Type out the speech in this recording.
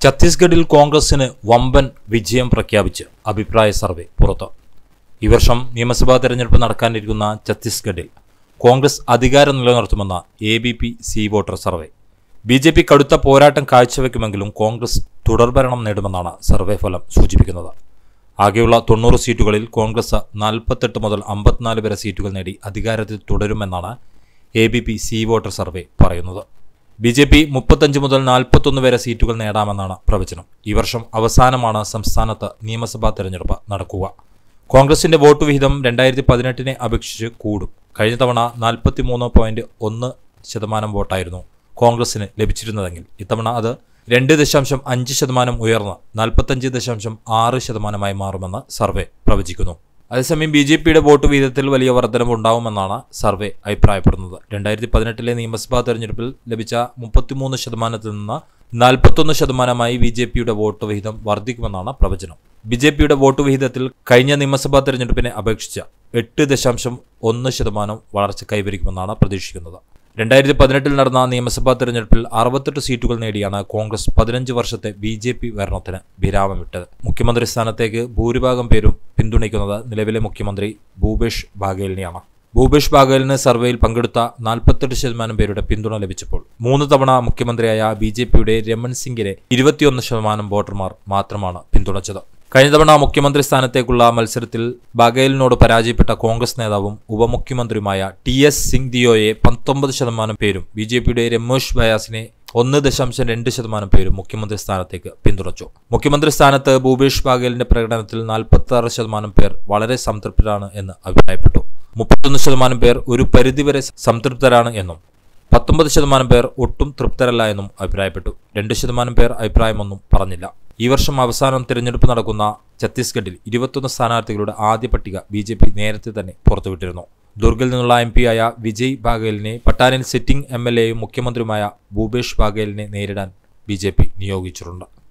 ഛത്തീസ്ഗഡിൽ കോൺഗ്രസിന് വമ്പൻ വിജയം പ്രഖ്യാപിച്ച് അഭിപ്രായ സർവേ പുറത്ത് ഈ വർഷം നിയമസഭാ തെരഞ്ഞെടുപ്പ് നടക്കാനിരിക്കുന്ന ഛത്തീസ്ഗഡിൽ കോൺഗ്രസ് അധികാരം നിലനിർത്തുമെന്ന A B P C voter survey B J P കടുത്ത പോരാട്ടം കാഴ്ചവെക്കുമെങ്കിലും കോൺഗ്രസ് തുടർഭരണം നേടുമെന്നാണ് സർവേ ഫലം സൂചിപ്പിക്കുന്നത് ആകെയുള്ള തൊണ്ണൂറ് സീറ്റുകളിൽ കോൺഗ്രസ് നാൽപ്പത്തെട്ട് മുതൽ അമ്പത്തിനാല് വരെ സീറ്റുകൾ നേടി അധികാരത്തിൽ തുടരുമെന്നാണ് A B P C voter survey പറയുന്നത് ബി ജെ പി മുപ്പത്തഞ്ച് മുതൽ നാൽപ്പത്തൊന്ന് വരെ സീറ്റുകൾ നേടാമെന്നാണ് പ്രവചനം ഈ വർഷം അവസാനമാണ് സംസ്ഥാനത്ത് നിയമസഭാ തെരഞ്ഞെടുപ്പ് നടക്കുക കോൺഗ്രസിന്റെ വോട്ട് വിഹിതം രണ്ടായിരത്തി പതിനെട്ടിനെ അപേക്ഷിച്ച് കൂടും കഴിഞ്ഞ തവണ നാൽപ്പത്തി മൂന്ന് പോയിന്റ് ഒന്ന് ശതമാനം വോട്ടായിരുന്നു കോൺഗ്രസിന് ലഭിച്ചിരുന്നതെങ്കിൽ ഇത്തവണ അത് രണ്ട് ദശാംശം അഞ്ച് ശതമാനം ഉയർന്ന് നാൽപ്പത്തഞ്ച് ദശാംശം ആറ് ശതമാനമായി മാറുമെന്ന് സർവേ പ്രവചിക്കുന്നു അതേസമയം ബി ജെ പിയുടെ വോട്ട് വീതത്തിൽ വലിയ വർധനവ് ഉണ്ടാവുമെന്നാണ് സർവേ അഭിപ്രായപ്പെടുന്നത് രണ്ടായിരത്തി പതിനെട്ടിലെ നിയമസഭാ തെരഞ്ഞെടുപ്പിൽ ലഭിച്ച മുപ്പത്തിമൂന്ന് ശതമാനത്തിൽ നിന്ന് നാൽപ്പത്തൊന്ന് ശതമാനമായി ബി ജെ പിയുടെ വോട്ട് വിഹിതം വർദ്ധിക്കുമെന്നാണ് പ്രവചനം ബി ജെ പിയുടെ വോട്ട് വിഹിതത്തിൽ കഴിഞ്ഞ നിയമസഭാ തെരഞ്ഞെടുപ്പിനെ അപേക്ഷിച്ച് എട്ട് ദശാംശം ഒന്ന് ശതമാനം വളർച്ച കൈവരിക്കുമെന്നാണ് പ്രതീക്ഷിക്കുന്നത് രണ്ടായിരത്തി പതിനെട്ടിൽ നടന്ന നിയമസഭാ തെരഞ്ഞെടുപ്പിൽ അറുപത്തെട്ട് സീറ്റുകൾ നേടിയാണ് കോൺഗ്രസ് പതിനഞ്ച് വർഷത്തെ ബി ജെ പി ഭരണത്തിന് വിരാമമിട്ടത് മുഖ്യമന്ത്രി സ്ഥാനത്തേക്ക് ഭൂരിഭാഗം പേരും പിന്തുണയ്ക്കുന്നത് നിലവിലെ മുഖ്യമന്ത്രി ഭൂപേഷ് ബാഗേലിനെയാണ് ഭൂപേഷ് ബാഗേലിന് സർവേയിൽ പങ്കെടുത്ത നാൽപ്പത്തെട്ട് ശതമാനം പേരുടെ പിന്തുണ ലഭിച്ചപ്പോൾ മൂന്ന് തവണ മുഖ്യമന്ത്രിയായ ബി ജെ പിയുടെ രമൺ സിംഗിനെ ഇരുപത്തിയൊന്ന് ശതമാനം വോട്ടർമാർ മാത്രമാണ് പിന്തുണച്ചത് കഴിഞ്ഞ തവണ മുഖ്യമന്ത്രി സ്ഥാനത്തേക്കുള്ള മത്സരത്തിൽ ബഗേലിനോട് പരാജയപ്പെട്ട കോൺഗ്രസ് നേതാവും ഉപമുഖ്യമന്ത്രിയുമായ ടി എസ് സിംഗ് ദിയോയെ പത്തൊമ്പത് ശതമാനം പേരും ബി ജെ പിയുടെ രമേഷ് ബയാസിനെ ഒന്ന് ദശാംശം രണ്ട് ശതമാനം പേരും മുഖ്യമന്ത്രി സ്ഥാനത്തേക്ക് പിന്തുണച്ചു മുഖ്യമന്ത്രി സ്ഥാനത്ത് ഭൂപേഷ് ബാഗേലിന്റെ പ്രകടനത്തിൽ നാൽപ്പത്തി ആറ് ശതമാനം പേർ വളരെ സംതൃപ്തരാണ് എന്ന് അഭിപ്രായപ്പെട്ടു മുപ്പത്തൊന്ന് ശതമാനം പേർ ഒരു പരിധിവരെ സംതൃപ്തരാണ് എന്നും പത്തൊമ്പത് ശതമാനം പേർ ഒട്ടും തൃപ്തരല്ല എന്നും അഭിപ്രായപ്പെട്ടു രണ്ട് ശതമാനം പേർ അഭിപ്രായമൊന്നും പറഞ്ഞില്ല ഈ വർഷം അവസാനം തിരഞ്ഞെടുപ്പ് നടക്കുന്ന ഛത്തീസ്ഗഡിൽ ഇരുപത്തൊന്ന് സ്ഥാനാർത്ഥികളുടെ ആദ്യ പട്ടിക ബി ജെ പി നേരത്തെ തന്നെ പുറത്തുവിട്ടിരുന്നു ദുർഗിൽ നിന്നുള്ള എം പിയായ വിജയ് ബാഗേലിനെ പട്ടാനിൽ സിറ്റിംഗ് എം എൽ എയും മുഖ്യമന്ത്രിയുമായ ഭൂപേഷ് ബാഗേലിനെ നേരിടാൻ ബി ജെ പി നിയോഗിച്ചിട്ടുണ്ട്